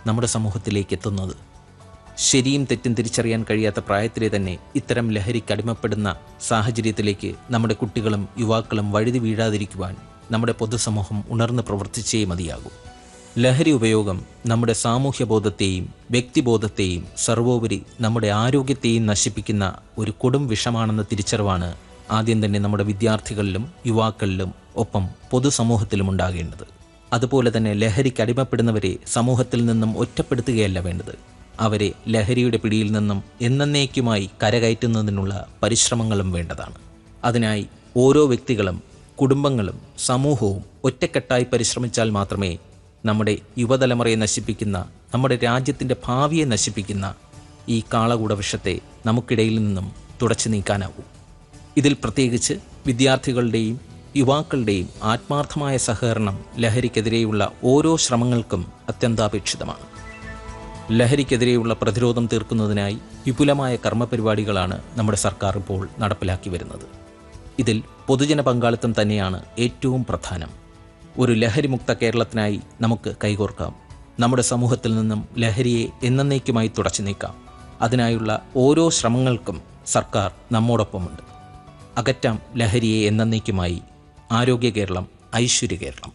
നമ്മുടെ സമൂഹത്തിലേക്ക് എത്തുന്നത് ശരിയും തെറ്റും തിരിച്ചറിയാൻ കഴിയാത്ത പ്രായത്തിലെ തന്നെ ഇത്തരം ലഹരിക്ക് അടിമപ്പെടുന്ന സാഹചര്യത്തിലേക്ക് നമ്മുടെ കുട്ടികളും യുവാക്കളും വഴുതി വീഴാതിരിക്കുവാൻ നമ്മുടെ പൊതുസമൂഹം ഉണർന്ന് പ്രവർത്തിച്ചേ മതിയാകൂ ലഹരി ഉപയോഗം നമ്മുടെ സാമൂഹ്യബോധത്തെയും വ്യക്തിബോധത്തെയും സർവോപരി നമ്മുടെ ആരോഗ്യത്തെയും നശിപ്പിക്കുന്ന ഒരു കൊടും വിഷമാണെന്ന തിരിച്ചറിവാണ് ആദ്യം തന്നെ നമ്മുടെ വിദ്യാർത്ഥികളിലും യുവാക്കളിലും ഒപ്പം പൊതുസമൂഹത്തിലും ഉണ്ടാകേണ്ടത് അതുപോലെ തന്നെ ലഹരിക്ക് അടിമപ്പെടുന്നവരെ സമൂഹത്തിൽ നിന്നും ഒറ്റപ്പെടുത്തുകയല്ല വേണ്ടത് അവരെ ലഹരിയുടെ പിടിയിൽ നിന്നും എന്നേക്കുമായി കരകയറ്റുന്നതിനുള്ള പരിശ്രമങ്ങളും വേണ്ടതാണ് അതിനായി ഓരോ വ്യക്തികളും കുടുംബങ്ങളും സമൂഹവും ഒറ്റക്കെട്ടായി പരിശ്രമിച്ചാൽ മാത്രമേ നമ്മുടെ യുവതലമുറയെ നശിപ്പിക്കുന്ന നമ്മുടെ രാജ്യത്തിൻ്റെ ഭാവിയെ നശിപ്പിക്കുന്ന ഈ കാളകൂട വിഷത്തെ നമുക്കിടയിൽ നിന്നും തുടച്ചു നീക്കാനാവൂ ഇതിൽ പ്രത്യേകിച്ച് വിദ്യാർത്ഥികളുടെയും യുവാക്കളുടെയും ആത്മാർത്ഥമായ സഹകരണം ലഹരിക്കെതിരെയുള്ള ഓരോ ശ്രമങ്ങൾക്കും അത്യന്താപേക്ഷിതമാണ് ലഹരിക്കെതിരെയുള്ള പ്രതിരോധം തീർക്കുന്നതിനായി വിപുലമായ കർമ്മപരിപാടികളാണ് നമ്മുടെ സർക്കാർ ഇപ്പോൾ നടപ്പിലാക്കി വരുന്നത് ഇതിൽ പൊതുജന പങ്കാളിത്തം തന്നെയാണ് ഏറ്റവും പ്രധാനം ഒരു ലഹരിമുക്ത കേരളത്തിനായി നമുക്ക് കൈകോർക്കാം നമ്മുടെ സമൂഹത്തിൽ നിന്നും ലഹരിയെ എന്നേക്കുമായി തുടച്ചു നീക്കാം അതിനായുള്ള ഓരോ ശ്രമങ്ങൾക്കും സർക്കാർ നമ്മോടൊപ്പമുണ്ട് അകറ്റാം ലഹരിയെ എന്നേക്കുമായി ആരോഗ്യ കേരളം ഐശ്വര്യ കേരളം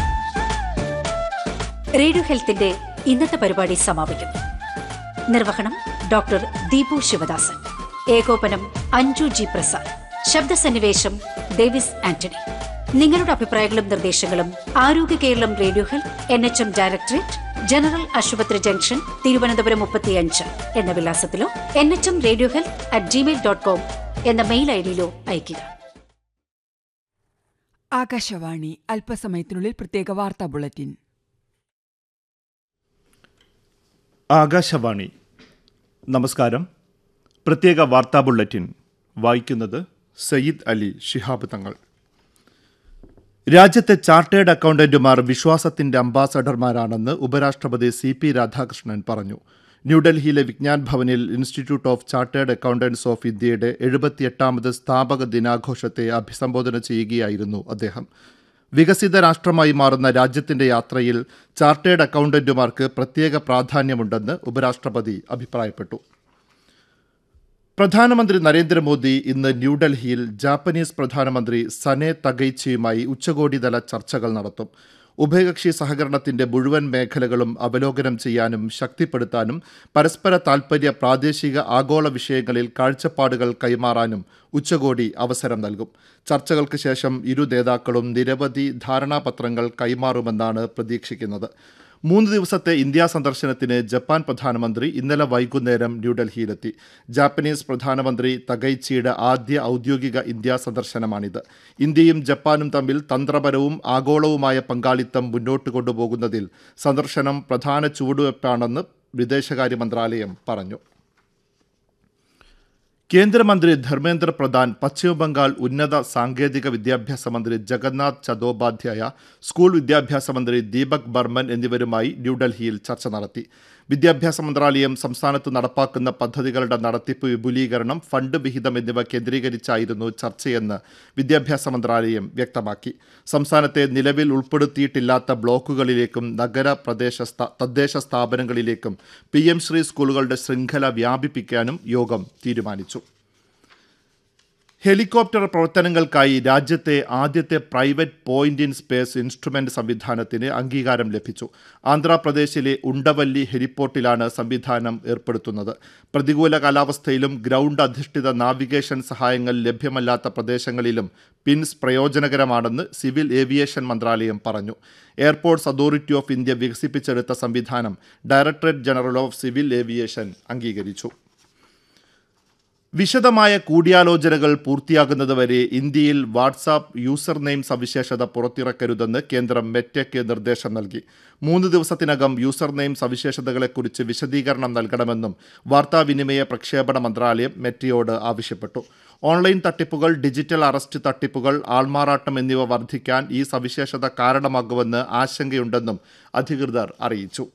റേഡിയോ ഹെൽത്തിന്റെ ഇന്നത്തെ പരിപാടി സമാപിക്കുന്നു നിർവഹണം ഡോക്ടർ ദീപു ശിവദാസൻ ഏകോപനം അഞ്ജു ജി പ്രസാദ് ശബ്ദസന്നിവേശം ഡേവിസ് ആന്റണി നിങ്ങളുടെ അഭിപ്രായങ്ങളും നിർദ്ദേശങ്ങളും ആരോഗ്യ Keralam radio health N H M directorate general ആശുപത്രി ജംഗ്ഷൻ തിരുവനന്തപുരം മുപ്പത്തിയഞ്ച് എന്ന വിലാസത്തിലോ N H M radio health at Gmail dot com എന്ന മെയിൽ ഐ ഡിയിലോ അയയ്ക്കുക ആകാശവാണി അല്പസമയത്തിനുള്ളിൽ പ്രത്യേക വാർത്താ ബുള്ളറ്റിൻ ആകാശവാണി നമസ്കാരം പ്രത്യേക വാർത്താ ബുള്ളറ്റിൻ വായിക്കുന്നത് സയ്യിദ് അലി ശിഹാബ് തങ്ങൾ രാജ്യത്തെ ചാർട്ടേഡ് അക്കൗണ്ടന്റുമാർ വിശ്വാസത്തിന്റെ അംബാസഡർമാരാണെന്ന് ഉപരാഷ്ട്രപതി സി പി രാധാകൃഷ്ണൻ പറഞ്ഞു ന്യൂഡൽഹിയിലെ വിജ്ഞാൻ ഭവനിൽ institute of chartered accountants of ഇന്ത്യയുടെ എഴുപത്തിയെട്ടാമത് സ്ഥാപക ദിനാഘോഷത്തെ അഭിസംബോധന ചെയ്യുകയായിരുന്നു അദ്ദേഹം വികസിത രാഷ്ട്രമായി മാറുന്ന രാജ്യത്തിന്റെ യാത്രയിൽ ചാർട്ടേഡ് അക്കൗണ്ടന്റുമാർക്ക് പ്രത്യേക പ്രാധാന്യമുണ്ടെന്ന് ഉപരാഷ്ട്രപതി അഭിപ്രായപ്പെട്ടു പ്രധാനമന്ത്രി നരേന്ദ്രമോദി ഇന്ന് ന്യൂഡൽഹിയിൽ ജാപ്പനീസ് പ്രധാനമന്ത്രി സനെ തകൈച്ചിയുമായി ഉച്ചകോടിതല ചർച്ചകൾ നടത്തും ഉഭയകക്ഷി സഹകരണത്തിന്റെ മുഴുവൻ മേഖലകളും അവലോകനം ചെയ്യാനും ശക്തിപ്പെടുത്താനും പരസ്പര താൽപര്യ പ്രാദേശിക ആഗോള വിഷയങ്ങളിൽ കാഴ്ചപ്പാടുകൾ കൈമാറാനും ഉച്ചകോടി അവസരം നൽകും ചർച്ചകൾക്ക് ശേഷം ഇരു നേതാക്കളും നിരവധി ധാരണാപത്രങ്ങൾ കൈമാറുമെന്നാണ് പ്രതീക്ഷിക്കുന്നത് മൂന്ന് ദിവസത്തെ ഇന്ത്യ സന്ദർശനത്തിന് ജപ്പാൻ പ്രധാനമന്ത്രി ഇന്നലെ വൈകുന്നേരം ന്യൂഡൽഹിയിലെത്തി ജാപ്പനീസ് പ്രധാനമന്ത്രി തകൈച്ചിയുടെ ആദ്യ ഔദ്യോഗിക ഇന്ത്യ സന്ദർശനമാണിത് ഇന്ത്യയും ജപ്പാനും തമ്മിൽ തന്ത്രപരവും ആഗോളവുമായ പങ്കാളിത്തം മുന്നോട്ട് കൊണ്ടുപോകുന്നതിൽ സന്ദർശനം പ്രധാന ചുവടുവയ്പ്പാണെന്ന് വിദേശകാര്യ മന്ത്രാലയം പറഞ്ഞു കേന്ദ്രമന്ത്രി ധർമ്മേന്ദ്ര പ്രധാൻ പശ്ചിമബംഗാൾ ഉന്നത സാങ്കേതിക വിദ്യാഭ്യാസ മന്ത്രി ജഗന്നാഥ് ചതോപാധ്യായ സ്കൂൾ വിദ്യാഭ്യാസ മന്ത്രി ദീപക് ബർമൻ എന്നിവരുമായി ന്യൂഡൽഹിയിൽ ചർച്ച നടത്തി വിദ്യാഭ്യാസ മന്ത്രാലയം സംസ്ഥാനത്ത് നടപ്പാക്കുന്ന പദ്ധതികളുടെ നടത്തിപ്പ് വിപുലീകരണം ഫണ്ട് വിഹിതം എന്നിവ കേന്ദ്രീകരിച്ചായിരുന്നു ചർച്ചയെന്ന് വിദ്യാഭ്യാസ മന്ത്രാലയം വ്യക്തമാക്കി സംസ്ഥാനത്തെ നിലവിൽ ഉൾപ്പെടുത്തിയിട്ടില്ലാത്ത ബ്ലോക്കുകളിലേക്കും നഗര പ്രദേശ സ്ഥാ- തദ്ദേശ സ്ഥാപനങ്ങളിലേക്കും പി എം ശ്രീ സ്കൂളുകളുടെ ശൃംഖല വ്യാപിപ്പിക്കാനും യോഗം തീരുമാനിച്ചു ഹെലികോപ്റ്റർ പ്രവർത്തനങ്ങൾക്കായി രാജ്യത്തെ ആദ്യത്തെ private point in space instrument സംവിധാനത്തിന് അംഗീകാരം ലഭിച്ചു ആന്ധ്രാപ്രദേശിലെ ഉണ്ടവല്ലി ഹെലിപ്പോർട്ടിലാണ് സംവിധാനം ഏർപ്പെടുത്തുന്നത് പ്രതികൂല കാലാവസ്ഥയിലും ഗ്രൗണ്ട് അധിഷ്ഠിത നാവിഗേഷൻ സഹായങ്ങൾ ലഭ്യമല്ലാത്ത പ്രദേശങ്ങളിലും പിൻസ് പ്രയോജനകരമാണെന്ന് സിവിൽ ഏവിയേഷൻ മന്ത്രാലയം പറഞ്ഞു എയർപോർട്ട്സ് അതോറിറ്റി ഓഫ് ഇന്ത്യ വികസിപ്പിച്ചെടുത്ത സംവിധാനം directorate general of civil aviation അംഗീകരിച്ചു വിശദമായ കൂടിയാലോചനകൾ പൂർത്തിയാകുന്നതുവരെ ഇന്ത്യയിൽ വാട്സാപ്പ് യൂസർ നെയിം സവിശേഷത പുറത്തിറക്കരുതെന്ന് കേന്ദ്രം മെറ്റയ്ക്ക് നിർദ്ദേശം നൽകി മൂന്ന് ദിവസത്തിനകം യൂസർ നെയിം സവിശേഷതകളെക്കുറിച്ച് വിശദീകരണം നൽകണമെന്നും വാർത്താവിനിമയ പ്രക്ഷേപണ മന്ത്രാലയം മെറ്റയോട് ആവശ്യപ്പെട്ടു ഓൺലൈൻ തട്ടിപ്പുകൾ ഡിജിറ്റൽ അറസ്റ്റ് തട്ടിപ്പുകൾ ആൾമാറാട്ടം എന്നിവ വർദ്ധിക്കാൻ ഈ സവിശേഷത കാരണമാകുമെന്ന് ആശങ്കയുണ്ടെന്നും അധികൃതർ അറിയിച്ചു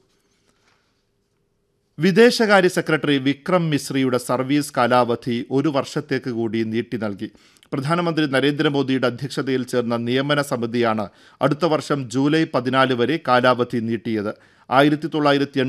വിദേശകാര്യ സെക്രട്ടറി വിക്രം മിശ്രിയുടെ സർവീസ് കാലാവധി ഒരു വർഷത്തേക്ക് കൂടി നീട്ടി നൽകി പ്രധാനമന്ത്രി നരേന്ദ്രമോദിയുടെ അധ്യക്ഷതയിൽ ചേർന്ന നിയമന സമിതിയാണ് അടുത്ത വർഷം ജൂലൈ പതിനാല് വരെ കാലാവധി നീട്ടിയത് ആയിരത്തി തൊള്ളായിരത്തി